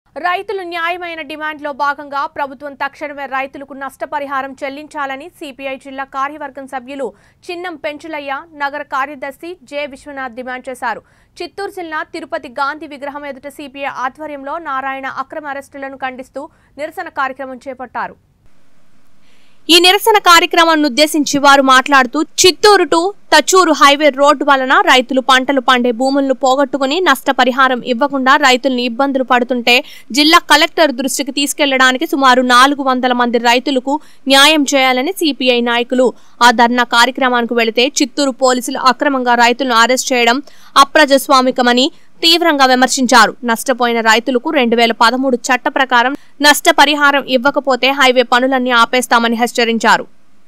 రైతులు న్యాయమైన డిమాండ్లో భాగంగా ప్రభుత్వం తక్షణమే రైతులకు నష్టపరిహారం చెల్లించాలని సిపిఐ జిల్లా కార్యవర్గం సభ్యులు చిన్నం పెంచులయ్య నగర కార్యదర్శి జె విశ్వనాథ్ డిమాండ్ చేశారు చిత్తూరు జిల్లా తిరుపతి గాంధీ విగ్రహం ఎదుట సిపిఐ ఆధ్వర్యంలో నారాయణ అక్రమ అరెస్టులను ఖండిస్తూ నిరసన కార్యక్రమం చేపట్టారు ఈ నిరసన కార్యక్రమాన్ని ఉద్దేశించి వారు మాట్లాడుతూ Chittoor to Thachur highway road వలన రైతులు పంటలు పండే భూములను పోగొట్టుకుని నష్టపరిహారం ఇవ్వకుండా రైతులను ఇబ్బందులు పడుతుంటే జిల్లా కలెక్టర్ దృష్టికి తీసుకెళ్లడానికి సుమారు నాలుగు వందల మంది రైతులకు న్యాయం చేయాలని సిపిఐ నాయకులు ఆ ధర్నా కార్యక్రమానికి వెళితే చిత్తూరు పోలీసులు అక్రమంగా రైతులను అరెస్ట్ చేయడం అప్రజాస్వామికమని తీవ్రంగా విమర్శించారు నష్టపోయిన రైతులకు రెండు వేల పదమూడు చట్ట ప్రకారం నష్టపరిహారం ఇవ్వకపోతే హైవే పనులన్నీ ఆపేస్తామని హెచ్చరించారు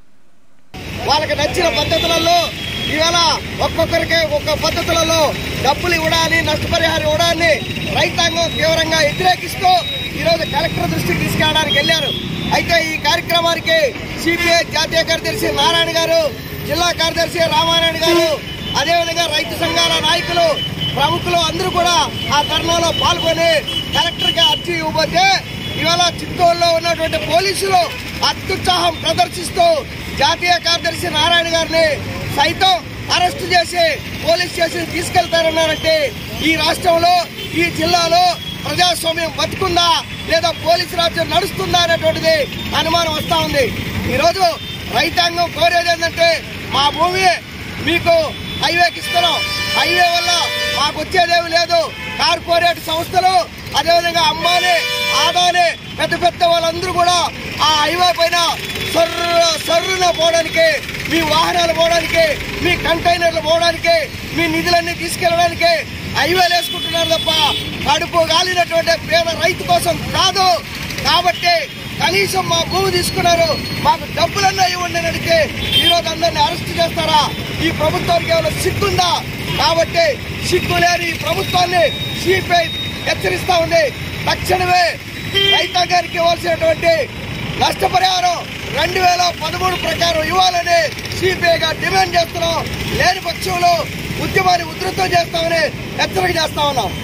వాళ్ళకి నచ్చిన పద్ధతులలో ఇవాళ ఒక్కొక్కరికి ఒక్కొక్క పద్ధతులలో డబ్బులు ఇవ్వడాన్ని నష్టపరిహారం ఇవ్వడాన్ని రైతాంగం తీవ్రంగా వ్యతిరేకిస్తూ ఈరోజు కలెక్టర్ దృష్టికి తీసుకెళ్ళడానికి వెళ్ళారు అయితే ఈ కార్యక్రమానికి సిపిఐ జాతీయ కార్యదర్శి నారాయణ గారు జిల్లా కార్యదర్శి రామారాయణ గారు అదేవిధంగా రైతు సంఘాల నాయకులు ప్రముఖులు అందరూ కూడా ఆ ధర్నాలో పాల్గొని కలెక్టర్కి అర్జీ ఇవ్వబోతే ఇవాళ చిత్తూరులో ఉన్నటువంటి పోలీసులు అత్యుత్సాహం ప్రదర్శిస్తూ జాతీయ కార్యదర్శి నారాయణ గారిని సైతం అరెస్ట్ చేసి పోలీస్ స్టేషన్ తీసుకెళ్తారన్నారంటే ఈ రాష్ట్రంలో ఈ జిల్లాలో ప్రజాస్వామ్యం బతుకుందా లేదా పోలీసు రాజ్యం నడుస్తుందా అనేటువంటిది అనుమానం వస్తా ఉంది ఈరోజు రైతాంగం కోరేది ఏంటంటే మా భూమి మీకు హైవేకి ఇస్తున్నాం హైవే వల్ల మాకు వచ్చేదేమి లేదు కార్పొరేట్ సంస్థలు అదేవిధంగా అంబానీ ఆదాని పెద్ద పెద్ద వాళ్ళందరూ కూడా ఆ హైవే పైన సర్రు సర్రున పోవడానికి మీ వాహనాలు పోవడానికి మీ కంటైనర్లు పోవడానికి మీ నిధులన్నీ తీసుకెళ్ళడానికి హైవేలు వేసుకుంటున్నారు తప్ప కడుపు గాలినటువంటి పేద రైతు కోసం కాదు కాబట్టి కనీసం మా భూమి తీసుకున్నారు మాకు డబ్బులన్నా ఇవ్వండి అని అడిగితే ఈరోజు అందరిని అరెస్ట్ చేస్తారా ఈ ప్రభుత్వానికి ఏమైనా సిగ్గుందా కాబట్టి సిగ్గు లేని ఈ ప్రభుత్వాన్ని సిపిఐ హెచ్చరిస్తా ఉంది తక్షణమే రైతాంగానికి ఇవ్వాల్సినటువంటి నష్టపరిహారం రెండు వేల పదమూడు ప్రకారం ఇవ్వాలని సిపిఐగా డిమాండ్ చేస్తున్నాం లేని పక్షంలో ఉద్యమాన్ని ఉధృతం చేస్తామని హెచ్చరిక చేస్తా ఉన్నాం